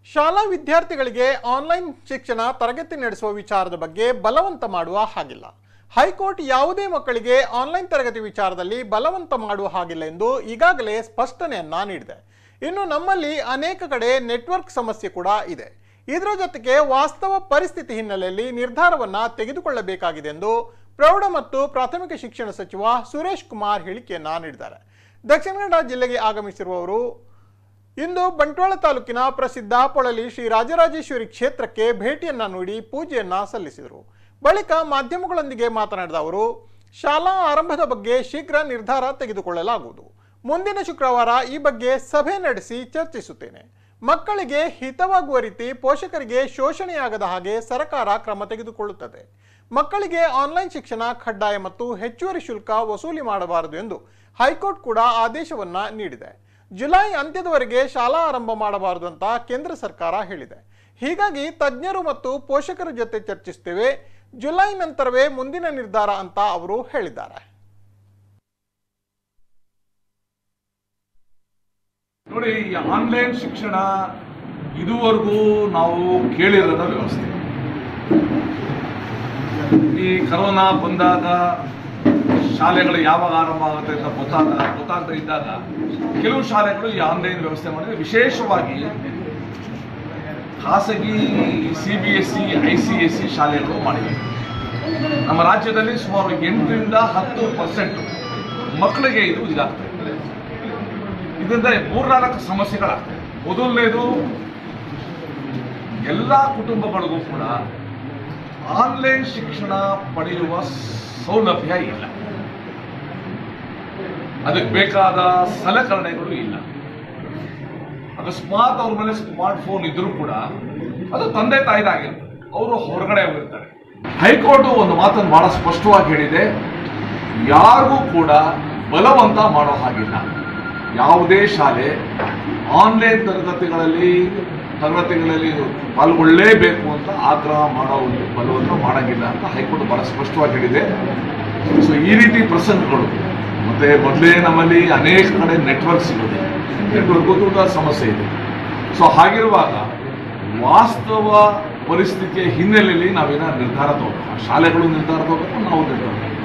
ಶಾಲಾ ವಿದ್ಯಾರ್ಥಿಗಳಿಗೆ ಆನ್ಲೈನ್ ಶಿಕ್ಷಣ ತರಗತಿ ನಡೆಸುವ ವಿಚಾರದ ಬಗ್ಗೆ ಬಲವಂತ ಮಾಡುವ ಹಾಗಿಲ್ಲ ಹೈಕೋರ್ಟ್ ಯಾವುದೇ ಮಕ್ಕಳಿಗೆ ಆನ್ಲೈನ್ ತರಗತಿ ವಿಚಾರದಲ್ಲಿ ಬಲವಂತ ಮಾಡುವ ಹಾಗಿಲ್ಲ ಎಂದು ಈಗಾಗಲೇ ಸ್ಪಷ್ಟನೆಯನ್ನ ನೀಡಿದೆ ಇನ್ನು ನಮ್ಮಲ್ಲಿ ಅನೇಕ ಕಡೆ ನೆಟ್ವರ್ಕ್ ಸಮಸ್ಯೆ ಕೂಡ ಇದೆ ಇದರ ಜೊತೆಗೆ ವಾಸ್ತವ ಪರಿಸ್ಥಿತಿ ಹಿನ್ನೆಲೆಯಲ್ಲಿ ನಿರ್ಧಾರವನ್ನ ತೆಗೆದುಕೊಳ್ಳಬೇಕಾಗಿದೆ ಎಂದು ಪ್ರೌಢ ಮತ್ತು ಪ್ರಾಥಮಿಕ ಶಿಕ್ಷಣ ಸಚಿವ ಸುರೇಶ್ ಕುಮಾರ್ ಹೇಳಿಕೆಯನ್ನ ನೀಡಿದ್ದಾರೆ ದಕ್ಷಿಣ ಕನ್ನಡ ಜಿಲ್ಲೆಗೆ ಆಗಮಿಸಿರುವವರು ಇಂದು ಬಂಟ್ವಾಳ ತಾಲೂಕಿನ ಪ್ರಸಿದ್ಧ ಪೊಳಲಿ ಶ್ರೀ ರಾಜರಾಜೇಶ್ವರಿ ಕ್ಷೇತ್ರಕ್ಕೆ ಭೇಟಿಯನ್ನ ನೀಡಿ ಪೂಜೆಯನ್ನ ಸಲ್ಲಿಸಿದರು ಬಳಿಕ ಮಾಧ್ಯಮಗಳೊಂದಿಗೆ ಮಾತನಾಡಿದ ಅವರು ಶಾಲಾ ಆರಂಭದ ಬಗ್ಗೆ ಶೀಘ್ರ ನಿರ್ಧಾರ ತೆಗೆದುಕೊಳ್ಳಲಾಗುವುದು ಮುಂದಿನ ಶುಕ್ರವಾರ ಈ ಬಗ್ಗೆ ಸಭೆ ನಡೆಸಿ ಚರ್ಚಿಸುತ್ತೇನೆ ಮಕ್ಕಳಿಗೆ ಹಿತವಾಗುವ ರೀತಿ ಪೋಷಕರಿಗೆ ಶೋಷಣೆಯಾಗದ ಹಾಗೆ ಸರ್ಕಾರ ಕ್ರಮ ತೆಗೆದುಕೊಳ್ಳುತ್ತದೆ ಮಕ್ಕಳಿಗೆ ಆನ್ಲೈನ್ ಶಿಕ್ಷಣ ಕಡ್ಡಾಯ ಮತ್ತು ಹೆಚ್ಚುವರಿ ಶುಲ್ಕ ವಸೂಲಿ ಮಾಡಬಾರದು ಎಂದು ಹೈಕೋರ್ಟ್ ಕೂಡ ಆದೇಶವನ್ನ ನೀಡಿದೆ ಜುಲೈ ಅಂತ್ಯದವರೆಗೆ ಶಾಲಾ ಆರಂಭ ಮಾಡಬಾರದು ಅಂತ ಕೇಂದ್ರ ಸರ್ಕಾರ ಹೇಳಿದೆ ಹೀಗಾಗಿ ತಜ್ಞರು ಮತ್ತು ಪೋಷಕರ ಜೊತೆ ಚರ್ಚಿಸುತ್ತೇವೆ ಜುಲೈ ನಂತರವೇ ಮುಂದಿನ ನಿರ್ಧಾರ ಅಂತ ಅವರು ಹೇಳಿದ್ದಾರೆ ನೋಡಿ ಈ ಆನ್ಲೈನ್ ಶಿಕ್ಷಣ ಇದುವರೆಗೂ ನಾವು ಕೇಳಿರದ ವ್ಯವಸ್ಥೆ ಈ ಕರೋನಾ ಬಂದಾಗ ಶಾಲೆಗಳು ಯಾವಾಗ ಆರಂಭ ಆಗುತ್ತೆ ಅಂತ ಗೊತ್ತಾಗ ಗೊತ್ತಾಗದೇ ಇದ್ದಾಗ ಕೆಲವು ಶಾಲೆಗಳು ಈ ಆನ್ಲೈನ್ ವ್ಯವಸ್ಥೆ ಮಾಡಿದ್ರೆ ವಿಶೇಷವಾಗಿ ಖಾಸಗಿ C B S C I C S C ಶಾಲೆಗಳು ಮಾಡಿವೆ ನಮ್ಮ ರಾಜ್ಯದಲ್ಲಿ ಸುಮಾರು ಎಂಟರಿಂದ ಹತ್ತು ಪರ್ಸೆಂಟ್ ಮಕ್ಕಳಿಗೆ ಇದು ಇದಾಗ್ತದೆ ಇದರಿಂದ ಮೂರ್ನಾಲ್ಕು ಸಮಸ್ಯೆಗಳಾಗ್ತವೆ ಮೊದಲನೇದು ಎಲ್ಲ ಕುಟುಂಬಗಳಿಗೂ ಕೂಡ ಆನ್ಲೈನ್ ಶಿಕ್ಷಣ ಪಡೆಯುವ ಸೌಲಭ್ಯ ಇಲ್ಲ ಅದಕ್ಕೆ ಬೇಕಾದ ಸಲಕರಣೆಗಳು ಇಲ್ಲ ಅಕಸ್ಮಾತ್ ಅವ್ರ ಮೇಲೆ ಸ್ಮಾರ್ಟ್ ಫೋನ್ ಇದ್ರೂ ಕೂಡ ಅದು ತಂದೆ ತಾಯಿದಾಗಿರ್ತದೆ ಅವರು ಹೊರಗಡೆ ಹೋಗಿರ್ತಾರೆ ಹೈಕೋರ್ಟ್ ಒಂದು ಮಾತನ್ನು ಬಹಳ ಸ್ಪಷ್ಟವಾಗಿ ಹೇಳಿದೆ ಯಾರಿಗೂ ಕೂಡ ಬಲವಂತ ಮಾಡೋ ಹಾಗಿಲ್ಲ ಯಾವುದೇ ಶಾಲೆ ಆನ್ಲೈನ್ ತರಗತಿಗಳಲ್ಲಿ ತರಗತಿಗಳಲ್ಲಿ ಪಾಲ್ಗೊಳ್ಳಲೇಬೇಕು ಅಂತ ಆಗ್ರಹ ಮಾಡೋ ಒಂದು ಬಲವಂತ ಮಾಡಂಗಿಲ್ಲ ಅಂತ ಹೈಕೋರ್ಟ್ ಬಹಳ ಸ್ಪಷ್ಟವಾಗಿ ಹೇಳಿದೆ ಸೊ ಈ ರೀತಿ ಪ್ರಸಂಗಗಳು ಮತ್ತೆ ಮೊದಲೇ ನಮ್ಮಲ್ಲಿ ಅನೇಕ ಕಡೆ ನೆಟ್ವರ್ಕ್ ಸಿಗೋದಿಲ್ಲ ನೆಟ್ವರ್ಕ್ ಕೂಡ ಸಮಸ್ಯೆ ಇದೆ ಸೊ ಹಾಗಿರುವಾಗ ವಾಸ್ತವ ಪರಿಸ್ಥಿತಿಯ ಹಿನ್ನೆಲೆಯಲ್ಲಿ ನಾವೇನ ನಿರ್ಧಾರ ತಗೋಬೇಕು ಶಾಲೆಗಳು ನಿರ್ಧಾರ ತಗೋಬೇಕು ನಾವು ನಿರ್ಧಾರ ತಗೋಬೇಕು